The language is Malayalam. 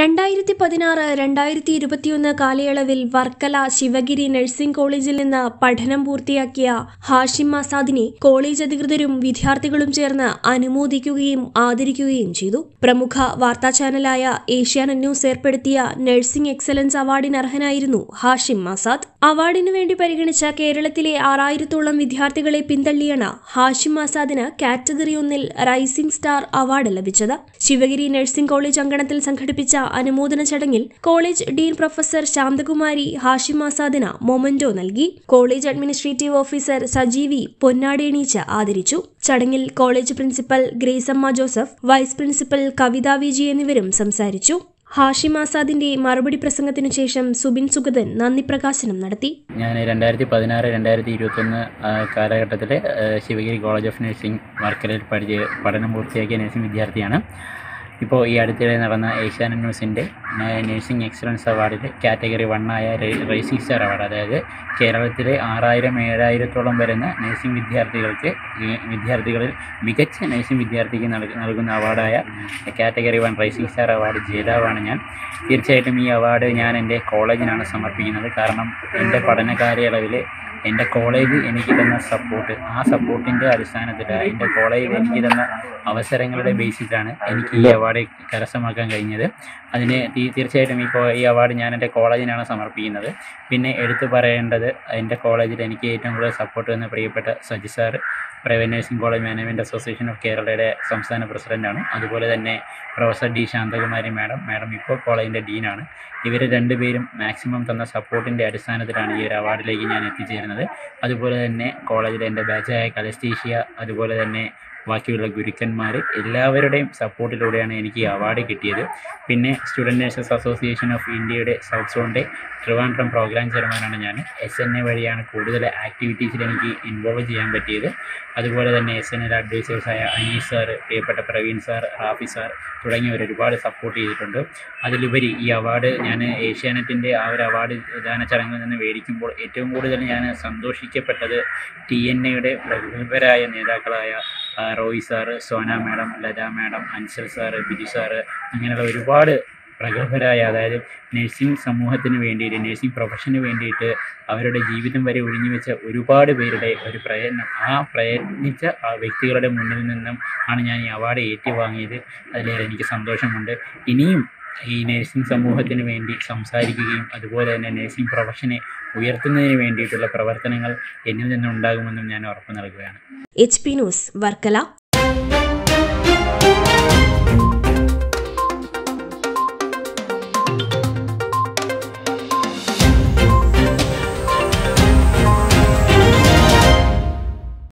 രണ്ടായിരത്തി പതിനാറ് രണ്ടായിരത്തി ഇരുപത്തിയൊന്ന് കാലയളവിൽ വർക്കല ശിവഗിരി നഴ്സിംഗ് കോളേജിൽ നിന്ന് പഠനം പൂർത്തിയാക്കിയ ഹാഷിം ആസാദിനെ കോളേജ് അധികൃതരും വിദ്യാർത്ഥികളും ചേർന്ന് അനുമോദിക്കുകയും ആദരിക്കുകയും ചെയ്തു പ്രമുഖ വാർത്താ ചാനലായ ഏഷ്യാനെറ്റ് ന്യൂസ് ഏർപ്പെടുത്തിയ നഴ്സിംഗ് എക്സലൻസ് അവാർഡിന് അർഹനായിരുന്നു ഹാഷിം ആസാദ് അവാർഡിനു വേണ്ടി പരിഗണിച്ച കേരളത്തിലെ ആറായിരത്തോളം വിദ്യാർത്ഥികളെ പിന്തള്ളിയാണ് ഹാഷിം ആസാദിന് കാറ്റഗറി ഒന്നിൽ റൈസിംഗ് സ്റ്റാർ അവാർഡ് ലഭിച്ചത് ശിവഗിരി നഴ്സിംഗ് കോളേജ് അങ്കണത്തിൽ സംഘടിപ്പിച്ച അനുമോദന ചടങ്ങിൽ college dean professor Shanthakumari Hashim ആസാദിന് മൊമന്റോ നൽകി കോളേജ് അഡ്മിനിസ്ട്രേറ്റീവ് ഓഫീസർ സജീവി പൊന്നാടിയണീച്ച് ആദരിച്ചു ചടങ്ങിൽ college principal Gracamma Joseph vice principal Kavitha V G എന്നിവരും സംസാരിച്ചു ഹാഷിം ആസാദിന്റെ മറുപടി പ്രസംഗത്തിനു ശേഷം സുബിൻ സുഗതൻ നന്ദി പ്രകാശനം നടത്തി ഞാൻ രണ്ടായിരത്തി പതിനാറ് രണ്ടായിരത്തി ഇരുപത്തൊന്ന് കാലഘട്ടത്തിൽ ശിവഗിരി കോളേജ് ഓഫ് നഴ്സിംഗ് വർക്കലയിൽ പഠിച്ച് പഠനം പൂർത്തിയാക്കിയ നഴ്സിംഗ് വിദ്യാർത്ഥിയാണ് ഇപ്പോൾ ഈ അടുത്തിടെ നടന്ന ഏഷ്യാനെറ്റ് ന്യൂസിൻ്റെ നഴ്സിംഗ് എക്സലൻസ് അവാർഡിൽ കാറ്റഗറി വണ്ണായ റൈസിംഗ് സ്റ്റാർ അവാർഡ് അതായത് കേരളത്തിലെ ആറായിരം ഏഴായിരത്തോളം വരുന്ന നഴ്സിംഗ് വിദ്യാർത്ഥികൾക്ക് ഈ വിദ്യാർത്ഥികളിൽ മികച്ച നഴ്സിംഗ് വിദ്യാർത്ഥിക്ക് നൽക- നൽകുന്ന അവാർഡായ category one rising star award ജേതാവാണ് ഞാൻ തീർച്ചയായിട്ടും ഈ അവാർഡ് ഞാൻ എൻ്റെ കോളേജിനാണ് സമർപ്പിക്കുന്നത് കാരണം എൻ്റെ പഠന കാലയളവിൽ എൻ്റെ കോളേജ് എനിക്ക് തന്ന സപ്പോർട്ട് ആ സപ്പോർട്ടിൻ്റെ അടിസ്ഥാനത്തിൽ എൻ്റെ കോളേജ് എനിക്ക് തന്ന അവസരങ്ങളുടെ ബേസിസിലാണ് എനിക്ക് ഈ അവാർഡ് കരസ്ഥമാക്കാൻ കഴിഞ്ഞത് അതിന് തീ- തീർച്ചയായിട്ടും ഈ കോ- ഈ അവാർഡ് ഞാൻ എൻ്റെ കോളേജിനാണ് സമർപ്പിക്കുന്നത് പിന്നെ എടുത്തു പറയേണ്ടത് എൻ്റെ കോളേജിൽ എനിക്ക് ഏറ്റവും കൂടുതൽ സപ്പോർട്ട് തന്ന പ്രിയപ്പെട്ട Saji sir private nursing college management association of കേരളയുടെ സംസ്ഥാന പ്രസിഡൻ്റാണ് അതുപോലെ തന്നെ professor D Shanthakumari madam madam ഇപ്പോൾ കോളേജിൻ്റെ ഡീനാണ് ഇവർ രണ്ടുപേരും മാക്സിമം തന്ന സപ്പോർട്ടിൻ്റെ അടിസ്ഥാനത്തിലാണ് ഈ ഒരു അവാർഡിലേക്ക് ഞാൻ എത്തിച്ചേരുന്നത് അതുപോലെ തന്നെ കോളേജിലെ എൻ്റെ ബാച്ചായ കലസ്റ്റീഷ്യ അതുപോലെ തന്നെ ബാക്കിയുള്ള ഗുരുക്കന്മാർ എല്ലാവരുടെയും സപ്പോർട്ടിലൂടെയാണ് എനിക്ക് ഈ അവാർഡ് കിട്ടിയത് പിന്നെ സ്റ്റുഡൻറ് നഴ്സസ് അസോസിയേഷൻ ഓഫ് ഇന്ത്യയുടെ സൗത്ത് സോണിൻ്റെ ട്രിവാൻഡ്രം പ്രോഗ്രാം ചെയർമാനാണ് ഞാൻ എസ് എൻ എ വഴിയാണ് കൂടുതൽ ആക്ടിവിറ്റീസിൽ എനിക്ക് ഇൻവോൾവ് ചെയ്യാൻ പറ്റിയത് അതുപോലെ തന്നെ എസ് എൻ എൽ അഡ്വൈസേഴ്സായ അനീസ് സാർ പ്രിയപ്പെട്ട പ്രവീൺ സാർ റാഫി സാർ തുടങ്ങിയവർ ഒരുപാട് സപ്പോർട്ട് ചെയ്തിട്ടുണ്ട് അതിലുപരി ഈ അവാർഡ് ഞാൻ ഏഷ്യാനെറ്റിൻ്റെ ആ ഒരു അവാർഡ് ദാന ചടങ്ങിൽ നിന്ന് മേടിക്കുമ്പോൾ ഏറ്റവും കൂടുതൽ ഞാൻ സന്തോഷിക്കപ്പെട്ടത് ടി എൻ എയുടെ പ്രഗത്ഭരായ നേതാക്കളായ ആ, Roy sir Sona madam Latha madam Ansal sir Biju sir അങ്ങനെയുള്ള ഒരുപാട് പ്രഗത്ഭരായ അതായത് നഴ്സിംഗ് സമൂഹത്തിന് വേണ്ടിയിട്ട് നഴ്സിംഗ് പ്രൊഫഷന് വേണ്ടിയിട്ട് അവരുടെ ജീവിതം വരെ ഒഴിഞ്ഞു വെച്ച ഒരുപാട് പേരുടെ ഒരു പ്രയത്നം ആ പ്രയത്നിച്ച ആ വ്യക്തികളുടെ മുന്നിൽ നിന്നും ആണ് ഞാൻ ഈ അവാർഡ് ഏറ്റുവാങ്ങിയത് അതിലേറെ എനിക്ക് സന്തോഷമുണ്ട് ഇനിയും ഈ നഴ്സിംഗ് സമൂഹത്തിന് വേണ്ടി സംസാരിക്കുകയും അതുപോലെ തന്നെ നഴ്സിംഗ് പ്രൊഫഷനെ ഉയർത്തുന്നതിന് വേണ്ടിയിട്ടുള്ള പ്രവർത്തനങ്ങൾ എന്നിൽ നിന്നുണ്ടാകുമെന്നും ഞാൻ ഉറപ്പു നൽകുകയാണ് എച്ച് പി ന്യൂസ് വർക്കല